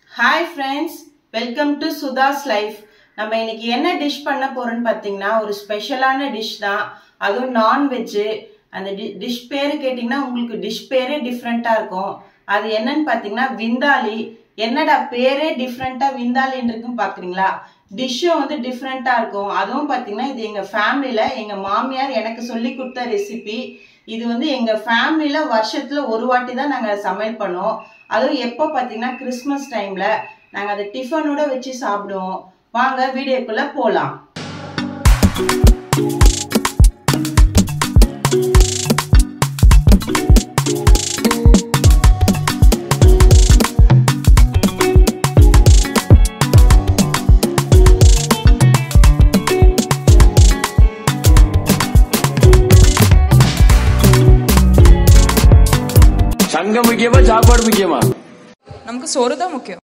hi friends welcome to Sudha's life நம்ம இன்னைக்கு என்ன டிஷ் பண்ண போறோம்னு பார்த்தீங்கன்னா ஒரு ஸ்பெஷலான டிஷ் தான் அதுவும் நான்வெஜ்ஜு அந்த டிஷ் பேரு கேட்டிங்கன்னா உங்களுக்கு டிஷ் பேரே டிஃப்ரெண்ட்டாக இருக்கும் அது என்னன்னு பார்த்தீங்கன்னா விந்தாலி என்னடா பேரே டிஃப்ரெண்ட்டாக விந்தாலின்னு இருக்குன்னு பார்க்குறீங்களா டிஷ்ஷும் வந்து டிஃப்ரெண்ட்டாக இருக்கும் அதுவும் பார்த்தீங்கன்னா இது எங்கள் ஃபேமிலியில் எங்கள் மாமியார் எனக்கு சொல்லி கொடுத்த ரெசிபி இது வந்து எங்கள் ஃபேமிலியில் வருஷத்தில் ஒரு வாட்டி தான் நாங்கள் சமையல் பண்ணோம் அதுவும் எப்போ பார்த்தீங்கன்னா கிறிஸ்மஸ் டைமில் நாங்கள் அதை டிஃபனோட வச்சு சாப்பிடுவோம் வாங்க வீடியோக்குள்ளே போகலாம் சங்கம் முக்கியமா சாப்பாடு முக்கியமா நமக்கு சோறு தான் முக்கியம்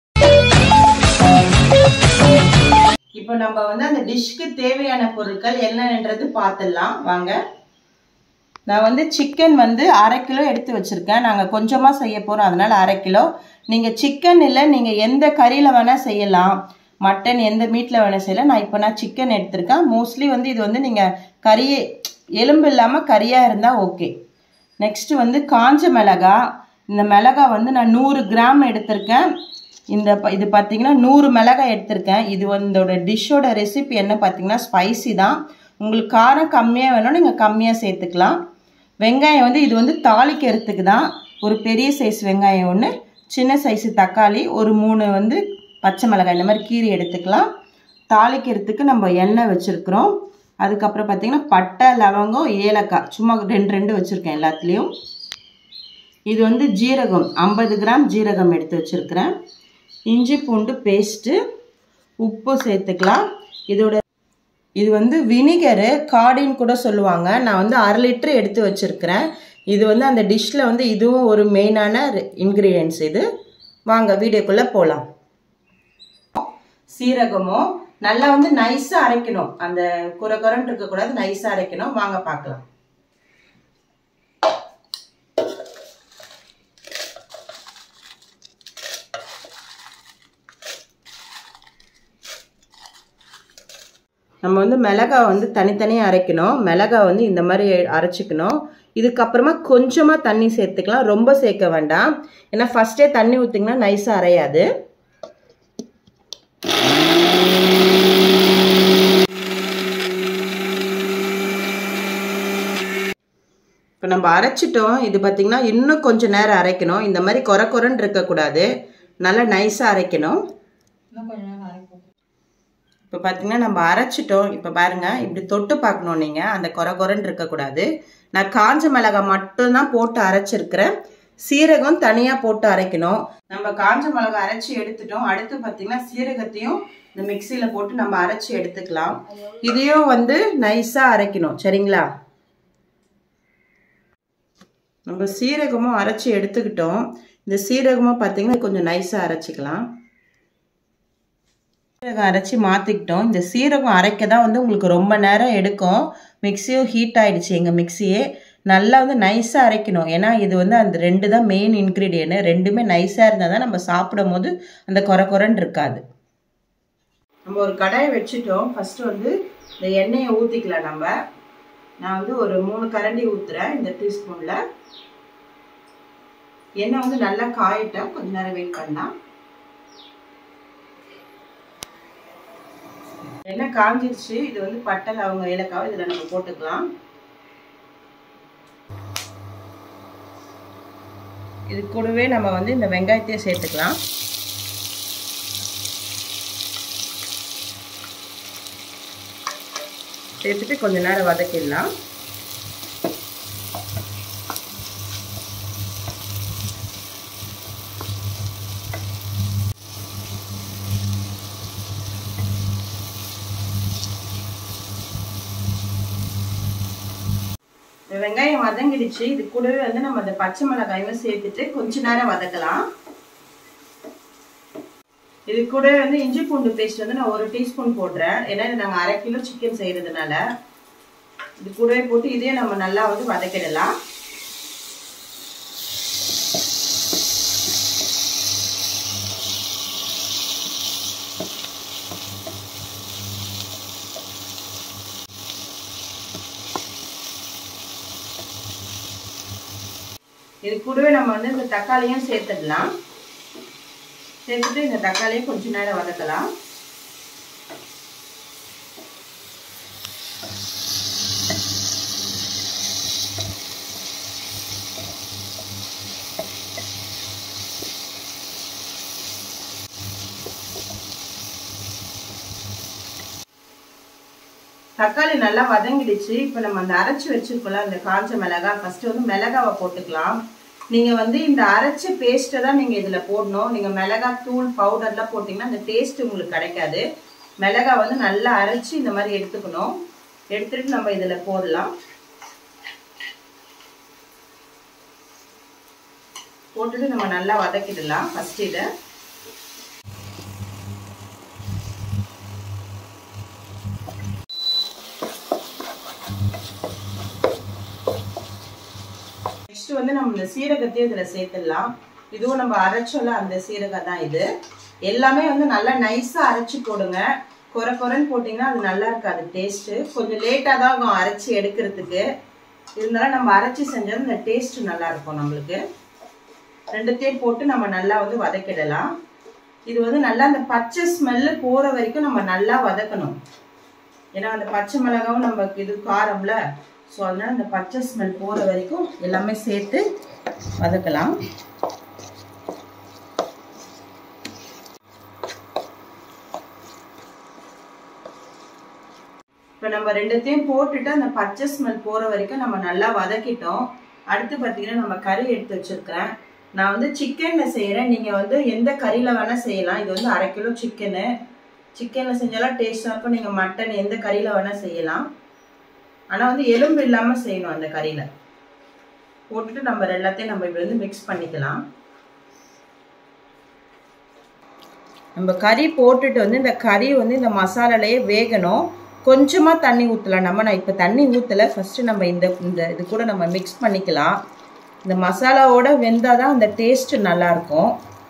இப்போ நம்ம வந்து அந்த டிஷ்க்கு தேவையான பொருட்கள் என்னன்றது பார்த்துடலாம் வாங்க நான் வந்து சிக்கன் வந்து அரை கிலோ எடுத்து வச்சுருக்கேன் நாங்கள் கொஞ்சமாக செய்ய போகிறோம் அதனால் அரை கிலோ நீங்கள் சிக்கன் இல்லை நீங்கள் எந்த கறியில் வேணால் செய்யலாம் மட்டன் எந்த மீட்டில் வேணால் செய்யலாம் நான் இப்போ நான் சிக்கன் எடுத்திருக்கேன் மோஸ்ட்லி வந்து இது வந்து நீங்கள் கறியே எலும்பு இல்லாமல் கறியாக இருந்தால் ஓகே நெக்ஸ்ட்டு வந்து காஞ்ச மிளகா இந்த மிளகா வந்து நான் நூறு கிராம் எடுத்திருக்கேன் இந்த ப- இது பார்த்தீங்கன்னா நூறு மிளகாய் எடுத்திருக்கேன் இது வந்து இதோட டிஷ்ஷோட ரெசிபி என்ன பார்த்தீங்கன்னா ஸ்பைசி தான் உங்களுக்கு காரம் கம்மியாக வேணும் நீங்கள் கம்மியாக சேர்த்துக்கலாம் வெங்காயம் வந்து இது வந்து தாளிக்கிறதுக்கு தான் ஒரு பெரிய சைஸ் வெங்காயம் ஒன்று சின்ன சைஸ் தக்காளி ஒரு மூணு வந்து பச்சை மிளகாய் இந்த மாதிரி கீரி எடுத்துக்கலாம் தாளிக்கிறதுக்கு நம்ம எண்ணெய் வச்சுருக்குறோம் அதுக்கப்புறம் பார்த்தீங்கன்னா பட்டை லவங்கம் ஏலக்காய் சும்மா ரெண்டு ரெண்டு வச்சுருக்கேன் எல்லாத்துலேயும் இது வந்து ஜீரகம் ஐம்பது கிராம் ஜீரகம் எடுத்து வச்சுருக்கிறேன் இஞ்சி பூண்டு பேஸ்ட்டு உப்பு சேர்த்துக்கலாம் இதோட இது வந்து வினிகரு காடின்னு கூட சொல்லுவாங்க நான் வந்து அரை லிட்டர் எடுத்து வச்சுருக்கிறேன் இது வந்து அந்த டிஷ்ஷில் வந்து இதுவும் ஒரு மெயினான இன்க்ரீடியன்ஸ் இது வாங்க வீடியோக்குள்ளே போகலாம் சீரகமும் நல்லா வந்து நைஸாக அரைக்கணும் அந்த குறை குறைன்னு இருக்கக்கூடாது நைஸாக அரைக்கணும் வாங்க பார்க்கலாம் நம்ம வந்து மிளகாய் வந்து தனித்தனியாக அரைக்கணும் மிளகாய் வந்து இந்த மாதிரி அரைச்சிக்கணும் இதுக்கப்புறமா கொஞ்சமாக தண்ணி சேர்த்துக்கலாம் ரொம்ப சேர்க்க வேண்டாம் ஏன்னா ஃபஸ்ட்டே தண்ணி ஊற்றிங்கன்னா நைஸாக அரையாது இப்போ நம்ம அரைச்சிட்டோம் இது பார்த்திங்கன்னா இன்னும் கொஞ்சம் நேரம் அரைக்கணும் இந்த மாதிரி குறை குறைன்னு இருக்கக்கூடாது நல்லா நைஸாக அரைக்கணும் இப்போ பார்த்தீங்கன்னா நம்ம அரைச்சிட்டோம் இப்போ பாருங்க இப்படி தொட்டு பார்க்கணும் நீங்கள் அந்த குறை குறைன்னு இருக்கக்கூடாது நான் காஞ்ச மிளகாய் மட்டும்தான் போட்டு அரைச்சிருக்கிறேன் சீரகம் தனியாக போட்டு அரைக்கணும் நம்ம காஞ்ச மிளகாய் அரைச்சி எடுத்துட்டோம் அடுத்து பார்த்தீங்கன்னா சீரகத்தையும் இந்த மிக்சியில் போட்டு நம்ம அரைச்சி எடுத்துக்கலாம் இதையும் வந்து நைஸாக அரைக்கணும் சரிங்களா நம்ம சீரகமும் அரைச்சி எடுத்துக்கிட்டோம் இந்த சீரகமும் பார்த்தீங்கன்னா கொஞ்சம் நைஸாக அரைச்சிக்கலாம் சீரகம் அரைச்சி மாற்றிக்கிட்டோம் இந்த சீரகம் அரைக்க தான் வந்து உங்களுக்கு ரொம்ப நேரம் எடுக்கும் மிக்சியும் ஹீட் ஆயிடுச்சு எங்கள் மிக்சியே நல்லா வந்து நைஸாக அரைக்கணும் ஏன்னா இது வந்து அந்த ரெண்டு தான் மெயின் இன்க்ரீடியன்ட் ரெண்டுமே நைஸாக இருந்தால் தான் நம்ம சாப்பிடும் போது அந்த குறை குறைன்னு இருக்காது நம்ம ஒரு கடாயை வச்சுட்டோம் ஃபஸ்ட்டு வந்து இந்த எண்ணெயை ஊற்றிக்கலாம் நம்ம நான் வந்து ஒரு மூணு கரண்டி ஊற்றுறேன் இந்த டீஸ்பூனில் எண்ணெய் வந்து நல்லா காயிட்டேன் கொஞ்ச நேரம் வெயிட் பண்ணலாம் எண்ணெய் காஞ்சிருச்சு இது வந்து பட்டை லவங்க ஏலக்காவை இதில் நம்ம போட்டுக்கலாம் இது கூடவே நம்ம வந்து இந்த வெங்காயத்தையும் சேர்த்துக்கலாம் சேர்த்துட்டு கொஞ்ச நேரம் வதக்கிடலாம் இந்த வெங்காயம் வதங்கிடுச்சு இது கூடவே வந்து நம்ம அந்த பச்சை மிளகாயும் சேர்த்துட்டு கொஞ்ச நேரம் வதக்கலாம் இது கூட வந்து இஞ்சி பூண்டு பேஸ்ட் வந்து நான் ஒரு டீஸ்பூன் போடுறேன் ஏன்னா இது நாங்கள் அரை கிலோ சிக்கன் செய்யறதுனால இது கூடவே போட்டு இதையும் நம்ம நல்லா வந்து வதக்கிடலாம் இது கூடவே நம்ம வந்து இந்த தக்காளியும் சேர்த்துடலாம் சேர்த்துட்டு இந்த தக்காளியும் கொஞ்ச நேரம் வதக்கலாம் தக்காளி நல்லா வதங்கிடுச்சு இப்போ நம்ம அந்த அரைச்சி வச்சிருக்கோம்ல அந்த காஞ்ச மிளகாய் ஃபர்ஸ்ட் வந்து மிளகாவை போட்டுக்கலாம் நீங்க வந்து இந்த அரைச்ச பேஸ்ட்டை தான் நீங்க இதுல போடணும் நீங்க மிளகாய் தூள் பவுடர்லாம் போட்டீங்கன்னா அந்த டேஸ்ட் உங்களுக்கு கிடைக்காது மிளகாய் வந்து நல்லா அரைச்சி இந்த மாதிரி எடுத்துக்கணும் எடுத்துட்டு நம்ம இதுல போடலாம் போட்டுட்டு நம்ம நல்லா வதக்கிடலாம் ஃபர்ஸ்ட் இதை நெக்ஸ்ட் வந்து நம்ம இந்த சீரகத்தையும் இதில் சேர்த்துடலாம் இதுவும் நம்ம அரைச்சோல அந்த சீரகம் தான் இது எல்லாமே வந்து நல்லா நைஸாக அரைச்சி போடுங்க குறை குறைன்னு போட்டிங்கன்னா அது நல்லா இருக்காது டேஸ்ட்டு கொஞ்சம் லேட்டாக தான் ஆகும் அரைச்சி எடுக்கிறதுக்கு இருந்தாலும் நம்ம அரைச்சி செஞ்சது இந்த டேஸ்ட் நல்லா இருக்கும் நம்மளுக்கு ரெண்டுத்தையும் போட்டு நம்ம நல்லா வந்து வதக்கிடலாம் இது வந்து நல்லா அந்த பச்சை ஸ்மெல்லு போகிற வரைக்கும் நம்ம நல்லா வதக்கணும் ஏன்னா அந்த பச்சை மிளகாவும் நமக்கு இது காரம்ல ஸோ அதனால இந்த பச்சை ஸ்மெல் போகிற வரைக்கும் எல்லாமே சேர்த்து வதக்கலாம் இப்போ நம்ம ரெண்டுத்தையும் போட்டுட்டு அந்த பச்சை ஸ்மெல் போகிற வரைக்கும் நம்ம நல்லா வதக்கிட்டோம் அடுத்து பார்த்தீங்கன்னா நம்ம கறி எடுத்து வச்சிருக்கிறேன் நான் வந்து சிக்கனில் செய்கிறேன் நீங்கள் வந்து எந்த கறியில் வேணால் செய்யலாம் இது வந்து அரை கிலோ சிக்கனு சிக்கனில் செஞ்சாலும் டேஸ்ட்டாக இருக்கும் நீங்கள் மட்டன் எந்த கறியில் வேணால் செய்யலாம் ஆனால் வந்து எலும்பு இல்லாமல் செய்யணும் அந்த கறியில் போட்டுட்டு நம்ம எல்லாத்தையும் நம்ம இப்படி வந்து மிக்ஸ் பண்ணிக்கலாம் நம்ம கறி போட்டுட்டு வந்து இந்த கறி வந்து இந்த மசாலாலேயே வேகணும் கொஞ்சமாக தண்ணி ஊற்றலாம் நம்ம நான் இப்போ தண்ணி ஊற்றலை ஃபஸ்ட்டு நம்ம இந்த இந்த இது கூட நம்ம மிக்ஸ் பண்ணிக்கலாம் இந்த மசாலாவோட வெந்தால் தான் அந்த டேஸ்ட்டு நல்லாயிருக்கும்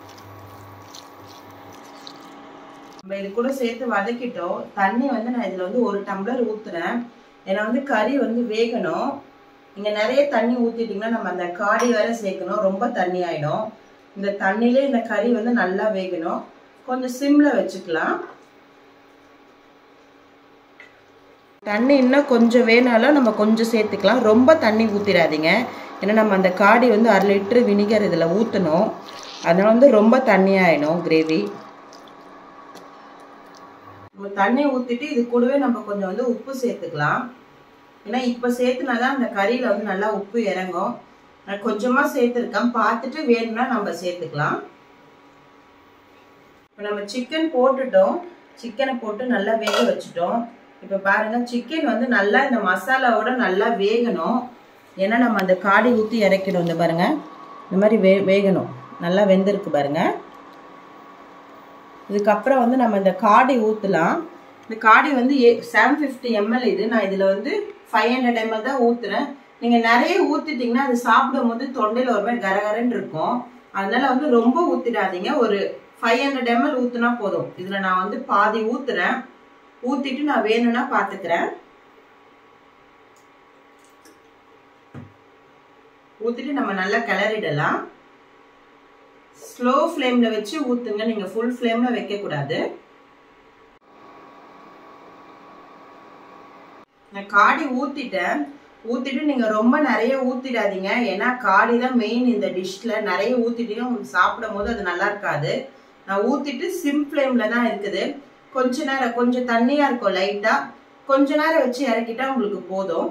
நம்ம இது கூட சேர்த்து வதக்கிட்டோம் தண்ணி வந்து நான் இதில் வந்து ஒரு டம்ளர் ஊற்றுறேன் ஏன்னா வந்து கறி வந்து வேகணும் நீங்கள் நிறைய தண்ணி ஊற்றிட்டிங்கன்னா நம்ம அந்த காடி வேற சேர்க்கணும் ரொம்ப தண்ணி ஆகிடும் இந்த தண்ணியிலே இந்த கறி வந்து நல்லா வேகணும் கொஞ்சம் சிம்மில் வச்சுக்கலாம் தண்ணி இன்னும் கொஞ்சம் வேணாலும் நம்ம கொஞ்சம் சேர்த்துக்கலாம் ரொம்ப தண்ணி ஊற்றிடாதீங்க ஏன்னா நம்ம அந்த காடி வந்து அரை லிட்டரு வினிகர் இதில் ஊற்றணும் அதனால் வந்து ரொம்ப தண்ணி ஆகிடும் கிரேவி நம்ம தண்ணி ஊற்றிட்டு இது கூடவே நம்ம கொஞ்சம் வந்து உப்பு சேர்த்துக்கலாம் ஏன்னா இப்போ சேர்த்துனா தான் அந்த கறியில் வந்து நல்லா உப்பு இறங்கும் நான் கொஞ்சமாக சேர்த்துருக்கேன் பார்த்துட்டு வேணும்னா நம்ம சேர்த்துக்கலாம் இப்போ நம்ம சிக்கன் போட்டுட்டோம் சிக்கனை போட்டு நல்லா வேக வச்சுட்டோம் இப்போ பாருங்க சிக்கன் வந்து நல்லா இந்த மசாலாவோட நல்லா வேகணும் ஏன்னா நம்ம அந்த காடி ஊற்றி இறக்கிடும் இந்த பாருங்க இந்த மாதிரி வே வேகணும் நல்லா வெந்திருக்கு பாருங்க இதுக்கப்புறம் வந்து நம்ம இந்த காடி ஊற்றலாம் இந்த காடி வந்து ஏ செவன் ஃபிஃப்டி எம்எல் இது நான் இதில் வந்து ஃபைவ் ஹண்ட்ரட் எம்எல் தான் ஊற்றுறேன் நீங்கள் நிறைய ஊற்றிட்டிங்கன்னா அது சாப்பிடும் போது தொண்டையில் ஒரு மாதிரி கரகரன்னு இருக்கும் அதனால வந்து ரொம்ப ஊற்றிடாதீங்க ஒரு ஃபைவ் ஹண்ட்ரட் எம்எல் ஊற்றுனா போதும் இதில் நான் வந்து பாதி ஊற்றுறேன் ஊற்றிட்டு நான் வேணும்னா பார்த்துக்கிறேன் ஊற்றிட்டு நம்ம நல்லா கிளறிடலாம் ஸ்லோ ஃப்ளேமில் வச்சு ஊற்றுங்க நீங்கள் ஃபுல் ஃப்ளேமில் வைக்கக்கூடாது நான் காடி ஊற்றிட்டேன் ஊற்றிட்டு நீங்கள் ரொம்ப நிறைய ஊற்றிடாதீங்க ஏன்னா காடி தான் மெயின் இந்த டிஷ்ஷில் நிறைய ஊற்றிட்டீங்கன்னா உங்களுக்கு சாப்பிடும் போது அது நல்லா இருக்காது நான் ஊற்றிட்டு சிம் ஃப்ளேமில் தான் இருக்குது கொஞ்ச நேரம் கொஞ்சம் தண்ணியாக இருக்கும் லைட்டாக கொஞ்ச நேரம் வச்சு இறக்கிட்டா உங்களுக்கு போதும்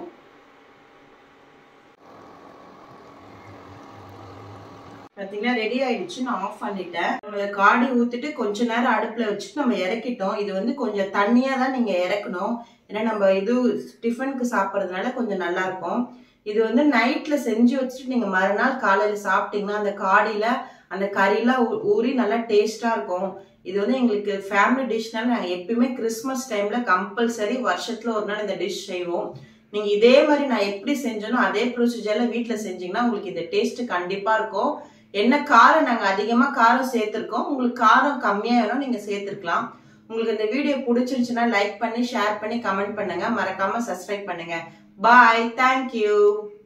பார்த்தீங்கன்னா ரெடி ஆயிடுச்சு நான் ஆஃப் பண்ணிட்டேன் நம்ம காடி ஊற்றிட்டு கொஞ்ச நேரம் அடுப்பில் வச்சுட்டு நம்ம இறக்கிட்டோம் இது வந்து கொஞ்சம் தண்ணியாக தான் நீங்கள் இறக்கணும் ஏன்னா நம்ம இது டிஃபனுக்கு சாப்பிட்றதுனால கொஞ்சம் நல்லா இருக்கும் இது வந்து நைட்டில் செஞ்சு வச்சுட்டு நீங்கள் மறுநாள் காலையில் சாப்பிட்டீங்கன்னா அந்த காடியில் அந்த கறிலாம் ஊறி நல்லா டேஸ்ட்டாக இருக்கும் இது வந்து எங்களுக்கு ஃபேமிலி டிஷ்னால நாங்கள் எப்பயுமே கிறிஸ்மஸ் டைமில் கம்பல்சரி வருஷத்தில் ஒரு நாள் இந்த டிஷ் செய்வோம் நீங்கள் இதே மாதிரி நான் எப்படி செஞ்சேனோ அதே ப்ரொசீஜரில் வீட்டில் செஞ்சீங்கன்னா உங்களுக்கு இந்த டேஸ்ட்டு கண்டிப்பாக இருக்கும் என்ன காரம் நாங்கள் அதிகமாக காரம் சேர்த்துருக்கோம் உங்களுக்கு காரம் கம்மியாக வேணும் நீங்கள் சேர்த்துருக்கலாம் உங்களுக்கு இந்த வீடியோ பிடிச்சிருந்துச்சுன்னா லைக் பண்ணி ஷேர் பண்ணி கமெண்ட் பண்ணுங்க மறக்காம சப்ஸ்கிரைப் பண்ணுங்க பாய் தேங்க்யூ